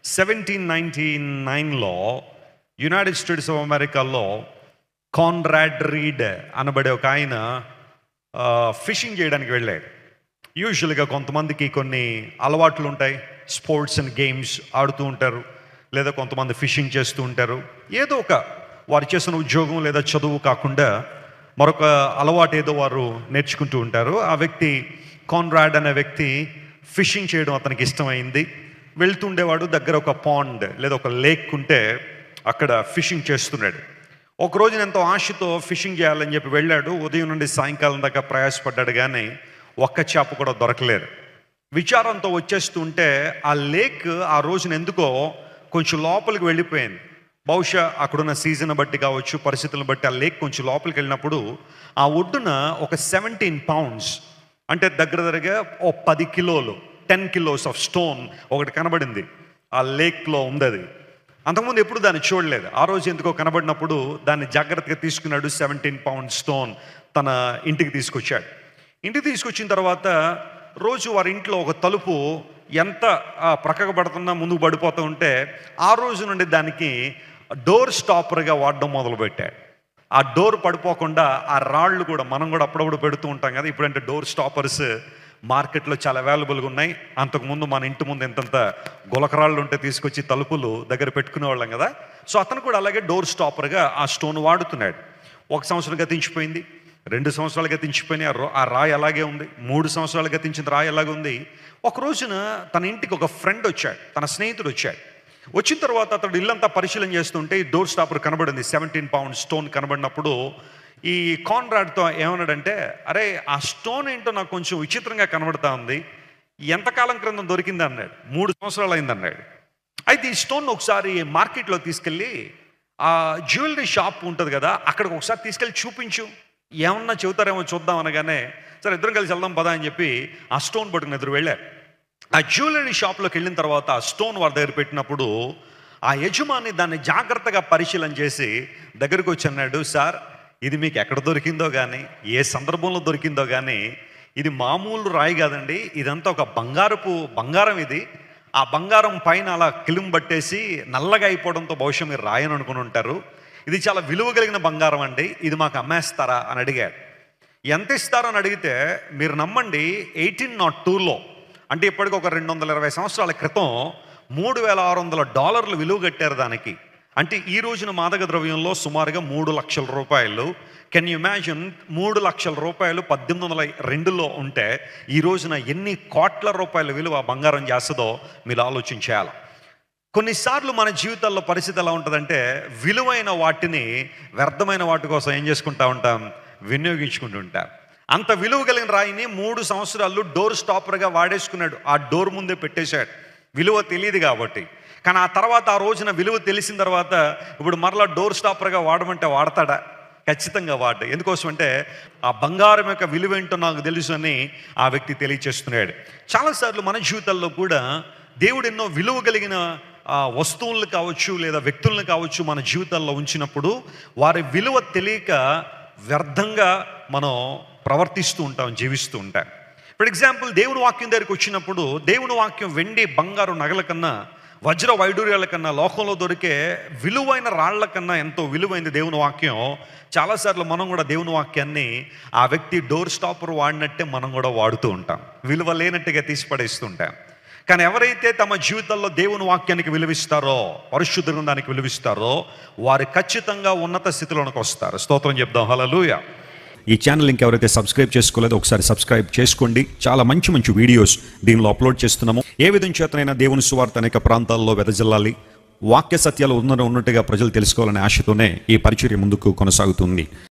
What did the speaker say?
seventeen ninety నైన్లో United States of అమెరికాలో Conrad Reed అనబడే ఒక ఆయన ఆ, ఫిషింగ్ చేయడానికి వెళ్ళాడు యూజువల్గా కొంతమందికి కొన్ని అలవాట్లు ఉంటాయి స్పోర్ట్స్ అండ్ గేమ్స్ ఆడుతూ ఉంటారు లేదా కొంతమంది ఫిషింగ్ చేస్తూ ఉంటారు ఏదో ఒక వారు చేసిన ఉద్యోగం లేదా చదువు కాకుండా మరొక అలవాటు ఏదో వారు నేర్చుకుంటూ ఉంటారు ఆ వ్యక్తి కాన్రాడ్ అనే వ్యక్తి ఫిషింగ్ చేయడం అతనికి ఇష్టమైంది వెళ్తుండేవాడు దగ్గర ఒక పాండ్ లేదా ఒక లేక్ ఉంటే అక్కడ ఫిషింగ్ చేస్తున్నాడు ఒక రోజున ఎంతో ఆశతో ఫిషింగ్ చేయాలని చెప్పి వెళ్ళాడు ఉదయం నుండి సాయంకాలం దాకా ప్రయాసపడ్డాడు కానీ ఒక్క చేప కూడా దొరకలేదు విచారంతో వచ్చేస్తుంటే ఆ లేక్ ఆ రోజున ఎందుకో కొంచెం లోపలికి వెళ్ళిపోయింది బహుశా అక్కడున్న సీజన్ బట్టి కావచ్చు పరిస్థితులను బట్టి ఆ లేక్ కొంచెం లోపలికి వెళ్ళినప్పుడు ఆ ఒడ్డున ఒక సెవెంటీన్ పౌండ్స్ అంటే దగ్గర దగ్గరగా ఓ పది కిలోలు టెన్ కిలోస్ ఆఫ్ స్టోన్ ఒకటి కనబడింది ఆ లేక్లో ఉంది అది అంతకుముందు ఎప్పుడు దాన్ని చూడలేదు ఆ రోజు ఎందుకో కనబడినప్పుడు దాన్ని జాగ్రత్తగా తీసుకున్నాడు సెవెంటీన్ పౌండ్ స్టోన్ తన ఇంటికి తీసుకొచ్చాడు ఇంటికి తీసుకొచ్చిన తర్వాత రోజు వారి ఇంట్లో ఒక తలుపు ఎంత ఆ, ప్రక్కకు పడుతున్నా ముందుకు పడిపోతూ ఉంటే ఆ రోజు నుండి దానికి డోర్ స్టాపర్గా వాడడం మొదలుపెట్టాడు ఆ డోర్ పడిపోకుండా ఆ రాళ్ళు కూడా మనం కూడా అప్పుడప్పుడు పెడుతూ ఉంటాం కదా ఇప్పుడంటే డోర్ స్టాపర్స్ మార్కెట్లో చాలా అవైలబుల్గా ఉన్నాయి అంతకుముందు మన ఇంటి ముందు ఎంతంత గులకరాళ్ళు ఉంటే తీసుకొచ్చి తలుపులు దగ్గర పెట్టుకునే వాళ్ళం కదా సో అతను కూడా అలాగే డోర్ స్టాపర్గా ఆ స్టోన్ వాడుతున్నాడు ఒక సంవత్సరం గతించిపోయింది రెండు సంవత్సరాలు గతించిపోయినాయి ఆ రో- ఆ రాయి అలాగే ఉంది మూడు సంవత్సరాలు గతించిన రాయి అలాగే ఉంది ఒక రోజున తన ఇంటికి ఒక ఫ్రెండ్ వచ్చాడు తన స్నేహితుడు వచ్చాడు వచ్చిన తర్వాత అతడు ఇల్లంతా పరిశీలన చేస్తుంటే ఈ డోర్ స్టాపర్ కనబడింది సెవెంటీన్ పౌండ్ స్టోన్ కనబడినప్పుడు ఈ కాన్రాడ్తో ఏమన్నాడంటే అరే ఆ స్టోన్ ఏంటో నాకు కొంచెం విచిత్రంగా కనబడతా ఉంది ఎంతకాలం క్రితం దొరికింది అన్నాడు మూడు సంవత్సరాలు అయింది అన్నాడు అయితే ఈ స్టోన్ ఒకసారి మార్కెట్లో తీసుకెళ్ళి ఆ జ్యువెలరీ షాప్ ఉంటుంది కదా అక్కడికి ఒకసారి తీసుకెళ్ళి చూపించు ఏమన్నా చెబుతారేమో చూద్దాం అనగానే సరే ఇద్దరం కలిసి వెళ్దాం పదా అని చెప్పి ఆ స్టోన్ పట్టుకుని ఎదురు వెళ్ళారు ఆ జ్యువెలరీ షాప్లోకి వెళ్ళిన తర్వాత ఆ స్టోన్ వారి దగ్గర పెట్టినప్పుడు ఆ యజమాని దాన్ని జాగ్రత్తగా పరిశీలన చేసి దగ్గరికి వచ్చి అన్నాడు సార్ ఇది మీకు ఎక్కడ దొరికిందో కానీ ఏ సందర్భంలో దొరికిందో కానీ ఇది మామూలు రాయి కాదండి ఇదంతా ఒక బంగారపు బంగారం ఇది ఆ బంగారం పైన అలా కిలుం పట్టేసి నల్లగా అయిపోవడంతో బహుశా మీరు రాయని అనుకుని ఉంటారు ఇది చాలా విలువ కలిగిన బంగారం అండి ఇది మాకు అమ్మేస్తారా అని అడిగాడు ఎంత ఇస్తారో అని అడిగితే మీరు నమ్మండి ఎయిటీన్ నాట్ టూలో అంటే ఇప్పటికి ఒక రెండు వందల ఇరవై సంవత్సరాల క్రితం మూడు వేల ఆరు వందల డాలర్లు విలువ కట్టారు దానికి అంటే ఈ రోజున మాదక ద్రవ్యంలో సుమారుగా మూడు లక్షల రూపాయలు కెన్ యూ ఇమాజిన్ మూడు లక్షల రూపాయలు పద్దెనిమిది వందల రెండులో ఉంటే ఈ రోజున ఎన్ని కోట్ల రూపాయల విలువ బంగారం చేస్తుందో మీరు ఆలోచించేయాలి కొన్నిసార్లు మన జీవితాల్లో పరిస్థితి ఎలా ఉంటుందంటే విలువైన వాటిని వ్యర్థమైన వాటి కోసం ఏం చేసుకుంటా ఉంటాం వినియోగించుకుంటూ ఉంటాం అంత విలువ కలిగిన రాయిని మూడు సంవత్సరాలు డోర్ స్టాపర్గా వాడేసుకున్నాడు ఆ డోర్ ముందే పెట్టేశాడు విలువ తెలియదు కాబట్టి కానీ ఆ తర్వాత ఆ రోజున విలువ తెలిసిన తర్వాత ఇప్పుడు మరలా డోర్ స్టాపర్గా వాడమంటే వాడతాడా ఖచ్చితంగా వాడు ఎందుకోసం అంటే ఆ బంగారం యొక్క విలువ ఏంటో నాకు తెలుసు అని ఆ వ్యక్తి తెలియచేస్తున్నాడు చాలాసార్లు మన జీవితాల్లో కూడా దేవుడు ఎన్నో విలువ కలిగిన ఆ, వస్తువులను కావచ్చు లేదా వ్యక్తులను కావచ్చు మన జీవితాల్లో ఉంచినప్పుడు వారి విలువ తెలియక వ్యర్థంగా మనం ప్రవర్తిస్తూ ఉంటాం జీవిస్తూ ఉంటాం ఫర్ ఎగ్జాంపుల్ దేవుని వాక్యం దగ్గరికి వచ్చినప్పుడు దేవుని వాక్యం వెండి బంగారు నగల కన్నా వజ్ర వైడూర్యాల కన్నా లోకంలో దొరికే విలువైన రాళ్ల కన్నా ఎంతో విలువైంది దేవుని వాక్యం చాలాసార్లు మనం కూడా దేవుని వాక్యాన్ని ఆ వ్యక్తి డోర్ స్టాపర్ వాడినట్టే మనం కూడా వాడుతూ ఉంటాం విలువ లేనట్టుగా తీసి పడేస్తూ ఉంటాం కానీ ఎవరైతే తమ జీవితాల్లో దేవుని వాక్యానికి విలువిస్తారో పరిశుద్ధ గ్రంథానికి విలువిస్తారో వారు ఖచ్చితంగా ఉన్నత స్థితిలోనికి వస్తారు స్తోత్రం చెప్దాం హలలుయ ఈ ఛానల్ ఇంకెవరైతే సబ్స్క్రైబ్ చేసుకోలేదో ఒకసారి సబ్స్క్రైబ్ చేసుకోండి చాలా మంచి మంచి వీడియోస్ దీనిలో అప్లోడ్ చేస్తున్నాము ఏ విధం చేతనైనా దేవుని సువార్త అనేక ప్రాంతాల్లో వెదజల్లాలి వాక్య సత్యాలు ఉన్న ఉన్నట్టుగా ప్రజలు తెలుసుకోవాలనే ఆశతోనే ఈ పరిచర్య ముందుకు కొనసాగుతుంది